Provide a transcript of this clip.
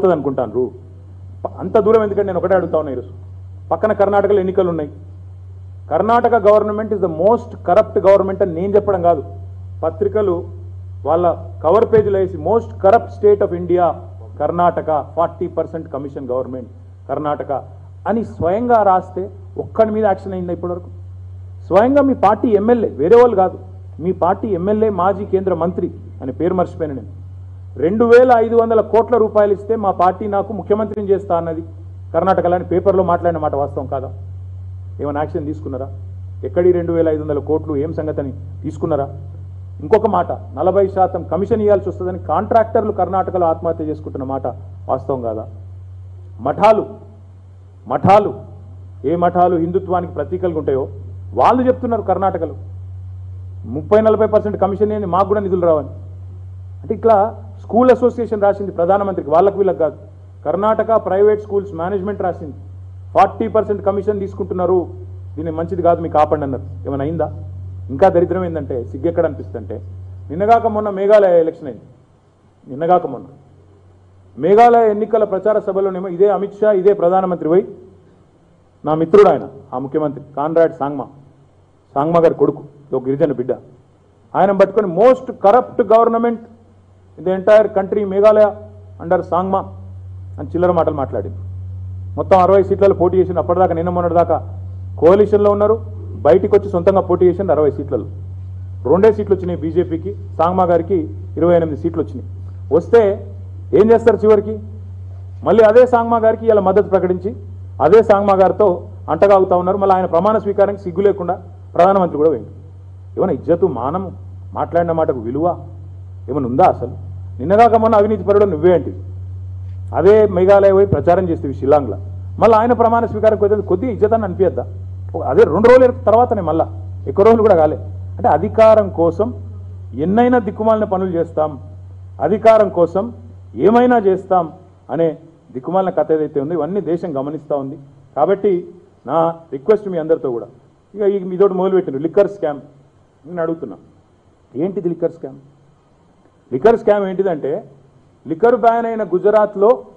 అవుతుంది అనుకుంటాను అంత దూరం ఎందుకంటే నేను ఒకటే అడుగుతా ఉన్నా ఈరోజు పక్కన కర్ణాటకలో ఎన్నికలు ఉన్నాయి Karnataka government is the most corrupt government అని నేను చెప్పడం కాదు పత్రికలు వాళ్ళ కవర్ పేజీలో వేసి most corrupt state of India Karnataka forty percent commission government Karnataka అని స్వయంగా రాస్తే ఒక్కడి మీద యాక్షన్ అయిందా ఇప్పటివరకు స్వయంగా మీ పార్టీ ఎమ్మెల్యే వేరే వాళ్ళు కాదు మీ పార్టీ ఎమ్మెల్యే మాజీ కేంద్ర మంత్రి అని పేరు మర్చిపోయాను నేను రెండు వేల ఐదు వందల కోట్ల రూపాయలు ఇస్తే మా పార్టీ నాకు ముఖ్యమంత్రిని చేస్తా అన్నది కర్ణాటకలో అని పేపర్లో మాట్లాడిన మాట వాస్తవం కాదా ఏమైనా యాక్షన్ తీసుకున్నారా ఎక్కడి రెండు వేల ఐదు వందల కోట్లు ఏం సంగతిని తీసుకున్నారా ఇంకొక మాట నలభై శాతం కమిషన్ ఇవ్వాల్సి వస్తుందని కాంట్రాక్టర్లు కర్ణాటకలో ఆత్మహత్య చేసుకుంటున్న మాట వాస్తవం కాదా మఠాలు మఠాలు ఏ మఠాలు హిందుత్వానికి ప్రతీకలుగా ఉంటాయో వాళ్ళు చెప్తున్నారు కర్ణాటకలో ముప్పై నలభై పర్సెంట్ కమిషన్ ఏంది మాకు కూడా నిధులు రావని అంటే ఇట్లా స్కూల్ అసోసియేషన్ రాసింది ప్రధానమంత్రికి వాళ్ళకి వీళ్ళకి కాదు కర్ణాటక ప్రైవేట్ స్కూల్స్ మేనేజ్మెంట్ రాసింది ఫార్టీ పర్సెంట్ కమిషన్ తీసుకుంటున్నారు దీన్ని మంచిది కాదు మీకు ఆపండి అన్నారు ఏమైనా అయిందా ఇంకా దరిద్రం ఏంటంటే సిగ్గెక్కడ అనిపిస్తుంటే నిన్నగాక మొన్న మేఘాలయ ఎలక్షన్ అయింది నిన్నగాక మొన్న మేఘాలయ ఎన్నికల ప్రచార సభలోనేమో ఇదే అమిత్ షా ఇదే ప్రధానమంత్రి పోయి నా మిత్రుడు ఆయన ఆ ముఖ్యమంత్రి కాన్రాడ్ సాంగ్మా సాంగ్మా గారి కొడుకు ఒక గిరిజన బిడ్డ ఆయన పట్టుకొని most corrupt government in the entire country Meghalaya under Sangma అని చిల్లర మాటలు మాట్లాడింది మొత్తం అరవై సీట్లలో పోటీ చేసింది అప్పటిదాకా నిన్న మొన్నటి దాకా కోalitionలో ఉన్నారు బయటికి వచ్చి సొంతంగా పోటీ చేసింది అరవై సీట్లలో రెండే సీట్లు వచ్చినాయి బీజేపీకి సాంగ్మా గారికి ఇరవై ఎనిమిది సీట్లు వచ్చినాయి వస్తే ఏం చేస్తారు చివరికి మళ్ళీ అదే సాంగ్మా గారికి ఇలా మద్దతు ప్రకటించి అదే సాంగ్మా గారితో అంటగాగుతా ఉన్నారు మళ్ళీ ఆయన ప్రమాణ స్వీకారానికి సిగ్గు లేకుండా ప్రధానమంత్రి కూడా పోయింది ఏమైనా ఇజ్జతు మానము మాట్లాడిన మాటకు విలువ ఏమైనా ఉందా అసలు నిన్నగాక మొన్న అవినీతి పరుడు నువ్వే అంటే అదే మేఘాలయ పోయి ప్రచారం చేస్తేవి షిల్లాంగ్లో మళ్ళీ ఆయన ప్రమాణ స్వీకారం కొద్దిగా కొద్దిగా ఇజ్జతాన్ని అనిపించద్దా అదే రెండు రోజుల తర్వాతనే మళ్ళా ఎక్కువ రోజులు కూడా కాలే అంటే అధికారం కోసం ఎన్నైనా దిక్కుమాలిన పనులు చేస్తాం అధికారం కోసం ఏమైనా చేస్తాం అనే దిక్కుమాలిన కథ ఏదైతే ఉందో ఇవన్నీ దేశం గమనిస్తూ ఉంది కాబట్టి నా రిక్వెస్ట్ మీ అందరితో కూడా ఇక ఈ మీతోటి మొదలుపెట్టిండ్రు లిక్కర్ స్కామ్ నేను అడుగుతున్నా ఏంటిది లిక్కర్ స్కామ్ లిక్కర్ స్కామ్ ఏంటిదంటే లిక్కర్ బ్యాన్ అయిన గుజరాత్లో